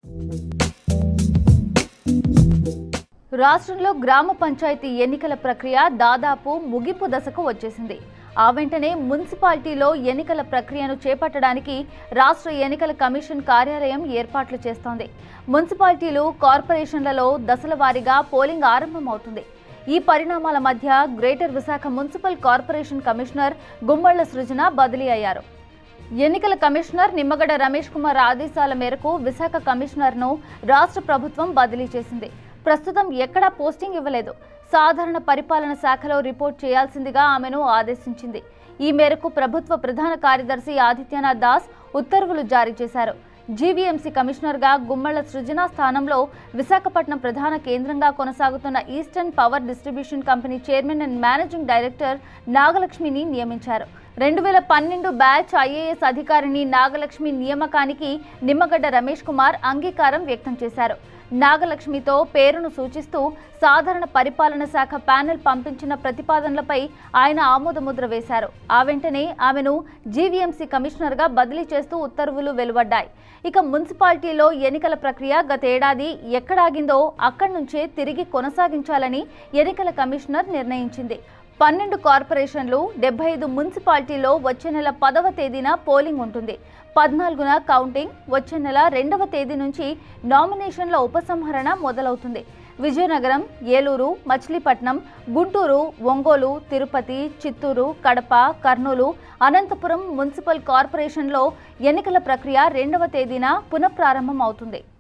రాష్ట్రంలో గ్రామ పంచాయతీ ఎన్నికల ప్రక్రియ దాదాపు ముగింపు దశకు వచ్చేసింది ఆ వెంటనే మున్సిపాలిటీలో ఎన్నికల ప్రక్రియను చేపట్టడానికి రాష్ట్ర ఎన్నికల కమిషన్ కార్యాలయం ఏర్పాట్లు చేస్తోంది మున్సిపాలిటీలు కార్పొరేషన్లలో దశల వారీగా పోలింగ్ ఆరంభమవుతుంది ఈ పరిణామాల మధ్య greater Visakha municipal corporation commissioner Gummalla Srujana బదిలీ అయ్యారు ఎన్నికల కమిషనర్ నిమ్మగడ్డ రమేష్ కుమార్ ఆదేశాల మేరకు విశాఖ కమిషనర్ను రాష్ట్ర ప్రభుత్వం బదిలీ చేసింది ప్రస్తుతం ఎక్కడా పోస్టింగ్ ఇవ్వలేదు సాధారణ పరిపాలన శాఖలో రిపోర్ట్ చేయాల్సిందిగా ఆమెను ఆదేశించింది ఈ మేరకు ప్రభుత్వ ప్రధాన కార్యదర్శి ఆదిత్యనాథ్ దాస్ ఉత్తర్వులు జారీ చేశారు జీవీఎంసీ కమిషనర్గా గుమ్మళ్ల సృజన స్థానంలో విశాఖపట్నం ప్రధాన కేంద్రంగా కొనసాగుతున్న eastern power distribution company chairman and managing director నాగలక్ష్మిని నియమించారు రెండు వేల పన్నెండు బ్యాచ్ ఐఏఎస్ అధికారిని నాగలక్ష్మి నియామకానికి నిమ్మగడ్డ రమేష్ కుమార్ అంగీకారం వ్యక్తం చేశారు నాగలక్ష్మితో పేరును సూచిస్తూ సాధారణ పరిపాలన శాఖ ప్యానెల్ పంపించిన ప్రతిపాదనలపై ఆయన ఆమోదముద్ర వేశారు ఆ వెంటనే ఆమెను జీవీఎంసీ కమిషనర్గా బదిలీ చేస్తూ ఉత్తర్వులు వెలువడ్డాయి ఇక మున్సిపాలిటీలో ఎన్నికల ప్రక్రియ గతేడాది ఎక్కడాగిందో అక్కడి నుంచే తిరిగి కొనసాగించాలని ఎన్నికల కమిషనర్ నిర్ణయించింది పన్నెండు కార్పొరేషన్లు డెబ్బై ఐదు మున్సిపాలిటీలో వచ్చే నెల పదవ తేదీన పోలింగ్ ఉంటుంది పద్నాలుగున కౌంటింగ్ వచ్చే నెల రెండవ తేదీ నుంచి నామినేషన్ల ఉపసంహరణ మొదలవుతుంది విజయనగరం ఏలూరు మచిలీపట్నం గుంటూరు ఒంగోలు తిరుపతి చిత్తూరు కడప కర్నూలు అనంతపురం మున్సిపల్ కార్పొరేషన్లో ఎన్నికల ప్రక్రియ రెండవ తేదీన పునఃప్రారంభం అవుతుంది